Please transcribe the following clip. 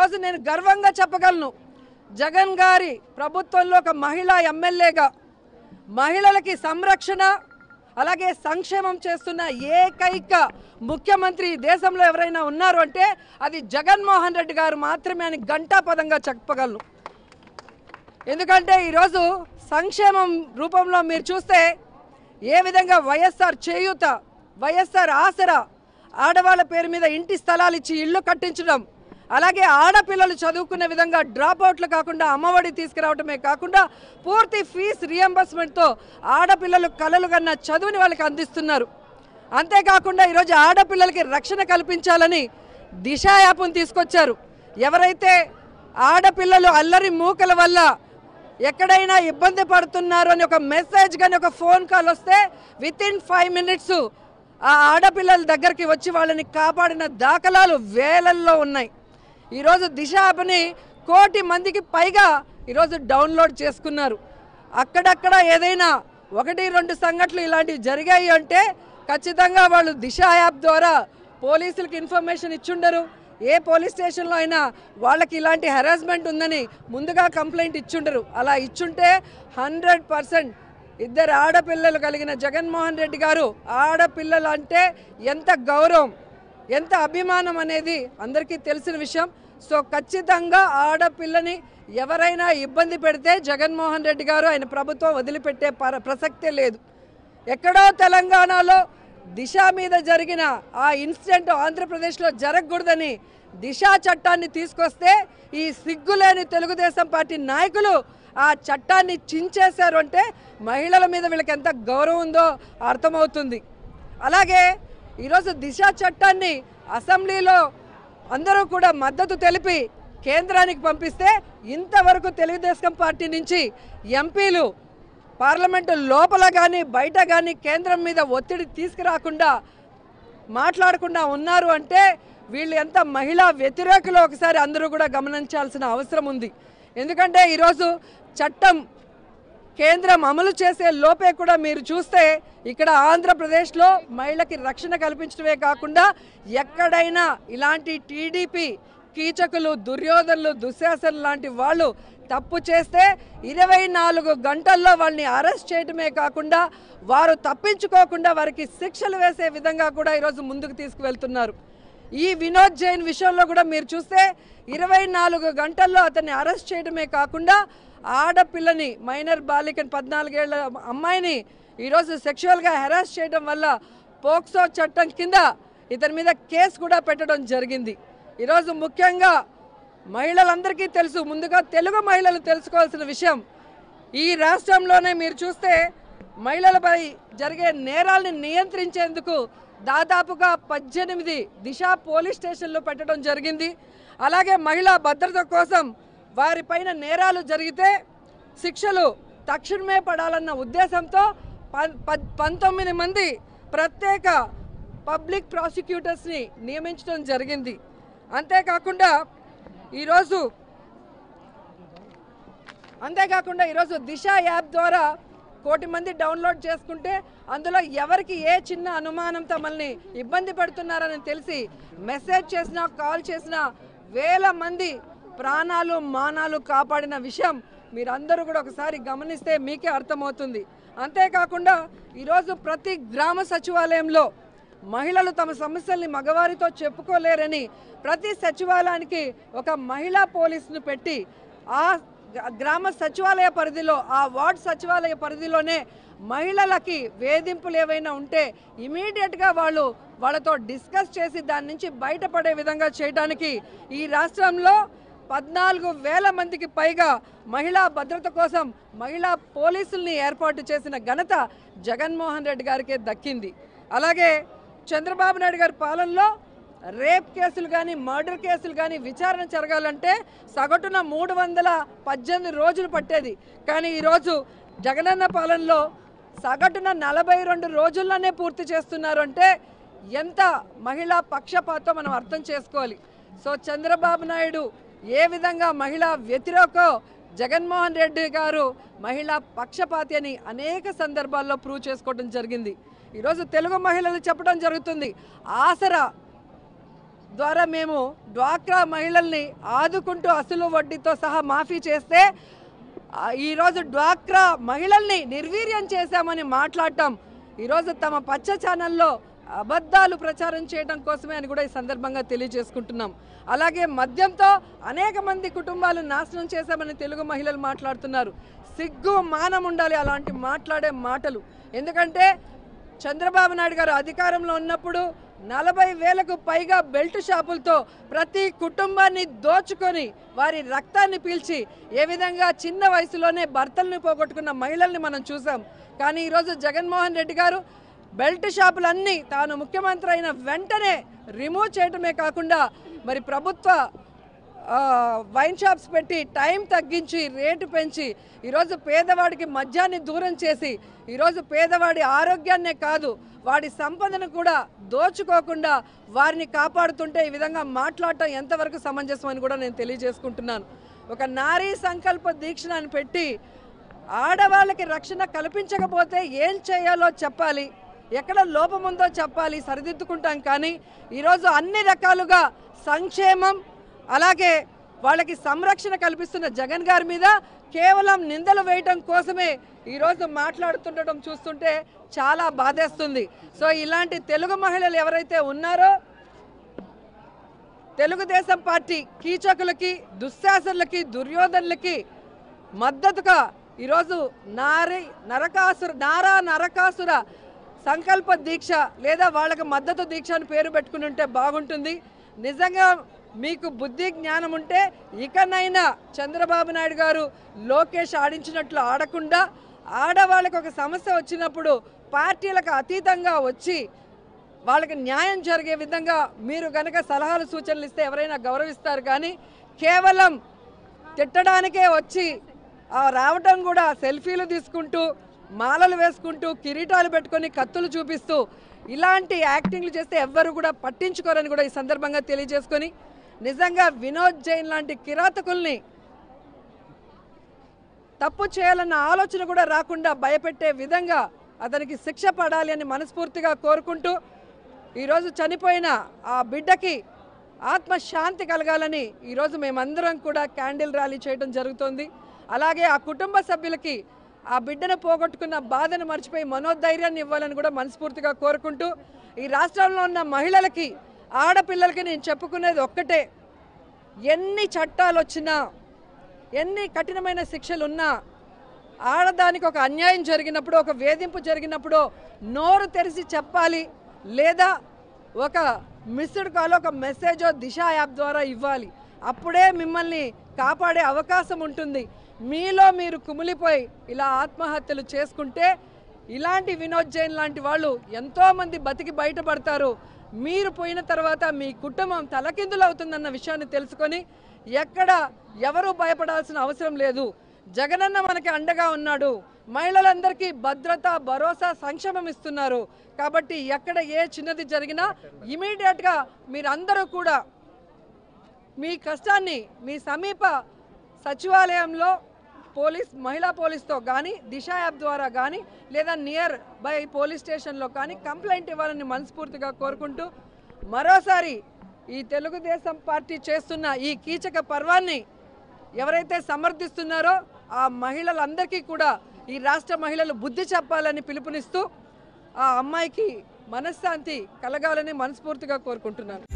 ఈరోజు నేను గర్వంగా చెప్పగలను జగన్ గారి ప్రభుత్వంలో ఒక మహిళా ఎమ్మెల్యేగా మహిళలకి సంరక్షణ అలాగే సంక్షేమం చేస్తున్న ఏకైక ముఖ్యమంత్రి ఈ దేశంలో ఎవరైనా ఉన్నారు అంటే అది జగన్మోహన్ రెడ్డి గారు మాత్రమే అని గంటాపదంగా చెప్పగలను ఎందుకంటే ఈరోజు సంక్షేమం రూపంలో మీరు చూస్తే ఏ విధంగా వైఎస్ఆర్ చేయూత వైఎస్ఆర్ ఆసరా ఆడవాళ్ళ పేరు మీద ఇంటి స్థలాలు ఇచ్చి ఇల్లు కట్టించడం అలాగే ఆడపిల్లలు చదువుకునే విధంగా డ్రాప్ అవుట్లు కాకుండా అమ్మఒడి తీసుకురావడమే కాకుండా పూర్తి ఫీజు రియంబర్స్మెంట్తో ఆడపిల్లలు కలలు కన్న చదువుని వాళ్ళకి అందిస్తున్నారు అంతేకాకుండా ఈరోజు ఆడపిల్లలకి రక్షణ కల్పించాలని దిశ యాప్ను తీసుకొచ్చారు ఎవరైతే ఆడపిల్లలు అల్లరి మూకల వల్ల ఎక్కడైనా ఇబ్బంది పడుతున్నారు అని ఒక మెసేజ్ కానీ ఒక ఫోన్ కాల్ వస్తే విత్ ఇన్ ఫైవ్ మినిట్స్ ఆ ఆడపిల్లల దగ్గరికి వచ్చి వాళ్ళని కాపాడిన దాఖలాలు వేలల్లో ఉన్నాయి ఈరోజు దిశ యాప్ని కోటి మందికి పైగా ఈరోజు డౌన్లోడ్ చేసుకున్నారు అక్కడక్కడ ఏదైనా ఒకటి రెండు సంఘటనలు ఇలాంటివి జరిగాయి అంటే ఖచ్చితంగా వాళ్ళు దిశ యాప్ ద్వారా పోలీసులకు ఇన్ఫర్మేషన్ ఇచ్చుండరు ఏ పోలీస్ స్టేషన్లో అయినా వాళ్ళకి ఇలాంటి హెరాస్మెంట్ ఉందని ముందుగా కంప్లైంట్ ఇచ్చుండరు అలా ఇచ్చుంటే హండ్రెడ్ పర్సెంట్ ఇద్దరు ఆడపిల్లలు కలిగిన జగన్మోహన్ రెడ్డి గారు ఆడపిల్లలు అంటే ఎంత గౌరవం ఎంత అభిమానం అనేది అందరికీ తెలిసిన విషయం సో ఖచ్చితంగా ఆడపిల్లని ఎవరైనా ఇబ్బంది పెడితే జగన్మోహన్ రెడ్డి గారు ఆయన ప్రభుత్వం వదిలిపెట్టే పర ప్రసక్తే లేదు ఎక్కడో తెలంగాణలో దిశ మీద జరిగిన ఆ ఇన్సిడెంట్ ఆంధ్రప్రదేశ్లో జరగకూడదని దిశా చట్టాన్ని తీసుకొస్తే ఈ సిగ్గులేని తెలుగుదేశం పార్టీ నాయకులు ఆ చట్టాన్ని చించేశారు అంటే మహిళల మీద వీళ్ళకి ఎంత గౌరవం ఉందో అర్థమవుతుంది అలాగే ఈరోజు దిశ చట్టాన్ని అసెంబ్లీలో అందరూ కూడా మద్దతు తెలిపి కేంద్రానికి పంపిస్తే ఇంతవరకు తెలుగుదేశం పార్టీ నుంచి ఎంపీలు పార్లమెంటు లోపల కానీ బయట కానీ కేంద్రం మీద ఒత్తిడి తీసుకురాకుండా మాట్లాడకుండా ఉన్నారు అంటే వీళ్ళు ఎంత మహిళా వ్యతిరేకులు ఒకసారి అందరూ కూడా గమనించాల్సిన అవసరం ఉంది ఎందుకంటే ఈరోజు చట్టం కేంద్రం అమలు చేసే లోపే కూడా మీరు చూస్తే ఇక్కడ ఆంధ్రప్రదేశ్లో మహిళకి రక్షణ కల్పించడమే కాకుండా ఎక్కడైనా ఇలాంటి టీడీపీ కీచకులు దుర్యోధనులు దుశ్శాసనులు లాంటి వాళ్ళు తప్పు చేస్తే ఇరవై నాలుగు గంటల్లో వాళ్ళని అరెస్ట్ చేయడమే కాకుండా వారు తప్పించుకోకుండా వారికి శిక్షలు వేసే విధంగా కూడా ఈరోజు ముందుకు తీసుకువెళ్తున్నారు ఈ వినోద్ జైన్ విషయంలో కూడా మీరు చూస్తే ఇరవై నాలుగు గంటల్లో అతన్ని అరెస్ట్ చేయడమే కాకుండా ఆడపిల్లని మైనర్ బాలికని పద్నాలుగేళ్ల అమ్మాయిని ఈరోజు సెక్షువల్గా హెరాస్ చేయడం వల్ల పోక్సో చట్టం కింద ఇతని మీద కేసు కూడా పెట్టడం జరిగింది ఈరోజు ముఖ్యంగా మహిళలందరికీ తెలుసు ముందుగా తెలుగు మహిళలు తెలుసుకోవాల్సిన విషయం ఈ రాష్ట్రంలోనే మీరు చూస్తే మహిళలపై జరిగే నేరాల్ని నియంత్రించేందుకు దాదాపుగా పద్దెనిమిది దిశ పోలీస్ స్టేషన్లు పెట్టడం జరిగింది అలాగే మహిళా భద్రత కోసం వారిపైన నేరాలు జరిగితే శిక్షలు తక్షణమే పడాలన్న ఉద్దేశంతో ప- ప- పంతొమ్మిది మంది ప్రత్యేక పబ్లిక్ ప్రాసిక్యూటర్స్ని నియమించడం జరిగింది అంతేకాకుండా ఈరోజు అంతేకాకుండా ఈరోజు దిశ యాప్ ద్వారా కోటి మంది డౌన్లోడ్ చేసుకుంటే అందులో ఎవరికి ఏ చిన్న అనుమానంతో మనల్ని ఇబ్బంది పెడుతున్నారని తెలిసి మెసేజ్ చేసినా కాల్ చేసినా వేల మంది ప్రాణాలు మానాలు కాపాడిన విషయం మీరందరూ కూడా ఒకసారి గమనిస్తే మీకే అర్థమవుతుంది అంతేకాకుండా ఈరోజు ప్రతి గ్రామ సచివాలయంలో మహిళలు తమ సమస్యల్ని మగవారితో చెప్పుకోలేరని ప్రతి సచివాలయానికి ఒక మహిళా పోలీసును పెట్టి ఆ గ్రా- గ్రామ సచివాలయ పరిధిలో ఆ వార్డ్ సచివాలయ పరిధిలోనే మహిళలకి వేధింపులు ఏవైనా ఉంటే ఇమీడియట్గా వాళ్ళు వాళ్ళతో డిస్కస్ చేసి దాని నుంచి బయటపడే విధంగా చేయడానికి ఈ రాష్ట్రంలో పద్నాలుగు వేల మందికి పైగా మహిళా భద్రత కోసం మహిళా పోలీసుల్ని ఏర్పాటు చేసిన ఘనత జగన్మోహన్ రెడ్డి గారికే దక్కింది అలాగే చంద్రబాబు నాయుడు గారి పాలనలో రేప్ కేసులు కానీ మర్డర్ కేసులు కానీ విచారణ జరగాలంటే సగటున మూడు వందల పద్దెనిమిది రోజులు పట్టేది కానీ ఈరోజు జగనన్న పాలనలో సగటున నలభై రెండు రోజుల్లోనే పూర్తి చేస్తున్నారు అంటే ఎంత మహిళా పక్షపాతం మనం అర్థం చేసుకోవాలి సో చంద్రబాబు నాయుడు ఏ విధంగా మహిళా వ్యతిరేకో జగన్మోహన్ రెడ్డి గారు మహిళా పక్షపాతి అని అనేక సందర్భాల్లో ప్రూవ్ చేసుకోవడం జరిగింది ఈరోజు తెలుగు మహిళలు చెప్పడం జరుగుతుంది ఆసరా ద్వారా మేము డ్వాక్రా మహిళల్ని ఆదుకుంటూ అసలు వడ్డీతో సహా మాఫీ చేస్తే ఆ, ఈరోజు డ్వాక్రా మహిళల్ని నిర్వీర్యం చేశామని మాట్లాడటం ఈరోజు తమ పచ్చ ఛానల్లో అబద్ధాలు ప్రచారం చేయడం కోసమే అని కూడా ఈ సందర్భంగా తెలియజేసుకుంటున్నాం అలాగే మద్యంతో అనేక మంది కుటుంబాలు నాశనం చేశామని తెలుగు మహిళలు మాట్లాడుతున్నారు సిగ్గు మానం ఉండాలి అలాంటి మాట్లాడే మాటలు ఎందుకంటే చంద్రబాబు నాయుడు గారు అధికారంలో ఉన్నప్పుడు నలభై వేలకు పైగా బెల్ట్ షాపులతో ప్రతి కుటుంబాన్ని దోచుకొని వారి రక్తాన్ని పీల్చి ఏ విధంగా చిన్న వయసులోనే భర్తల్ని పోగొట్టుకున్న మహిళల్ని మనం చూసాం కానీ ఈరోజు జగన్మోహన్ రెడ్డి గారు బెల్ట్ షాపులన్నీ తాను ముఖ్యమంత్రి అయిన వెంటనే రిమూవ్ చేయడమే కాకుండా మరి ప్రభుత్వ ఆ, వైన్ షాప్స్ పెట్టి టైం తగ్గించి రేటు పెంచి ఈరోజు పేదవాడికి మద్యాన్ని దూరం చేసి ఈరోజు పేదవాడి ఆరోగ్యాన్నే కాదు వాడి సంపదను కూడా దోచుకోకుండా వారిని కాపాడుతుంటే ఈ విధంగా మాట్లాడటం ఎంతవరకు సమంజసం అని కూడా నేను తెలియజేసుకుంటున్నాను ఒక నారీ సంకల్ప దీక్షను పెట్టి ఆడవాళ్ళకి రక్షణ కల్పించకపోతే ఏం చేయాలో చెప్పాలి ఎక్కడ లోపం ఉందో చెప్పాలి సరిదిద్దుకుంటాం కానీ ఈరోజు అన్ని రకాలుగా సంక్షేమం అలాగే వాళ్ళకి సంరక్షణ కల్పిస్తున్న జగన్ గారి మీద కేవలం నిందలు వేయటం కోసమే ఈరోజు మాట్లాడుతుండటం చూస్తుంటే చాలా బాధేస్తుంది సో ఇలాంటి తెలుగు మహిళలు ఎవరైతే ఉన్నారో తెలుగుదేశం పార్టీ కీచకులకి దుశ్శాసనులకి దుర్యోధనులకి మద్దతుగా ఈరోజు నారి నరకాసుర నారా నరకాసుర సంకల్ప దీక్ష లేదా వాళ్ళకి మద్దతు దీక్ష అని పేరు పెట్టుకుని ఉంటే బాగుంటుంది నిజంగా మీకు బుద్ధి జ్ఞానం ఉంటే ఇకనైనా చంద్రబాబు నాయుడు గారు లోకేష్ ఆడించినట్లు ఆడకుండా ఆడవాళ్ళకి ఒక సమస్య వచ్చినప్పుడు పార్టీలకు అతీతంగా వచ్చి వాళ్ళకి న్యాయం జరిగే విధంగా మీరు గనక సలహాలు సూచనలు ఇస్తే ఎవరైనా గౌరవిస్తారు కానీ కేవలం తిట్టడానికే వచ్చి ఆ రావటం కూడా సెల్ఫీలు తీసుకుంటూ మాలలు వేసుకుంటూ కిరీటాలు పెట్టుకొని కత్తులు చూపిస్తూ ఇలాంటి యాక్టింగ్లు చేస్తే ఎవ్వరు కూడా పట్టించుకోరని కూడా ఈ సందర్భంగా తెలియజేసుకొని నిజంగా వినోద్ జైన్ లాంటి కిరాతకుల్ని తప్పు చేయాలన్న ఆలోచన కూడా రాకుండా భయపెట్టే విధంగా అతనికి శిక్ష పడాలి అని మనస్ఫూర్తిగా కోరుకుంటూ ఈరోజు చనిపోయిన ఆ బిడ్డకి ఆత్మశాంతి కలగాలని ఈరోజు మేమందరం కూడా క్యాండిల్ ర్యాలీ చేయడం జరుగుతోంది అలాగే ఆ కుటుంబ సభ్యులకి ఆ బిడ్డను పోగొట్టుకున్న బాధను మర్చిపోయి మనోధైర్యాన్ని ఇవ్వాలని కూడా మనస్ఫూర్తిగా కోరుకుంటూ ఈ రాష్ట్రంలో ఉన్న మహిళలకి ఆడపిల్లలకి నేను చెప్పుకునేది ఒక్కటే ఎన్ని చట్టాలు వచ్చినా ఎన్ని కఠినమైన శిక్షలు ఉన్నా ఆడదానికి ఒక అన్యాయం జరిగినప్పుడు ఒక వేధింపు జరిగినప్పుడు నోరు తెరిచి చెప్పాలి లేదా ఒక మిస్డ్ కాల్ ఒక మెసేజో దిశ యాప్ ద్వారా ఇవ్వాలి అప్పుడే మిమ్మల్ని కాపాడే అవకాశం ఉంటుంది మీలో మీరు కుమిలిపోయి ఇలా ఆత్మహత్యలు చేసుకుంటే ఇలాంటి వినోద్ జైన్ లాంటి వాళ్ళు ఎంతోమంది బతికి బయటపడతారు మీరు పోయిన తర్వాత మీ కుటుంబం తలకిందులవుతుందన్న విషయాన్ని తెలుసుకొని ఎక్కడ ఎవరు భయపడాల్సిన అవసరం లేదు జగనన్న మనకి అండగా ఉన్నాడు మహిళలందరికీ భద్రత భరోసా సంక్షేమం ఇస్తున్నారు కాబట్టి ఎక్కడ ఏ చిన్నది జరిగినా ఇమీడియట్గా మీరందరూ కూడా మీ కష్టాన్ని మీ సమీప సచివాలయంలో పోలీస్ మహిళా పోలీస్తో కానీ దిశ యాప్ ద్వారా కానీ లేదా నియర్ బై పోలీస్ స్టేషన్లో కానీ కంప్లైంట్ ఇవ్వాలని మనస్ఫూర్తిగా కోరుకుంటూ మరోసారి ఈ తెలుగుదేశం పార్టీ చేస్తున్న ఈ కీచక పర్వాన్ని ఎవరైతే సమర్థిస్తున్నారో ఆ మహిళలందరికీ కూడా ఈ రాష్ట్ర మహిళలు బుద్ధి చెప్పాలని పిలుపునిస్తూ ఆ అమ్మాయికి మనశ్శాంతి కలగాలని మనస్ఫూర్తిగా కోరుకుంటున్నాను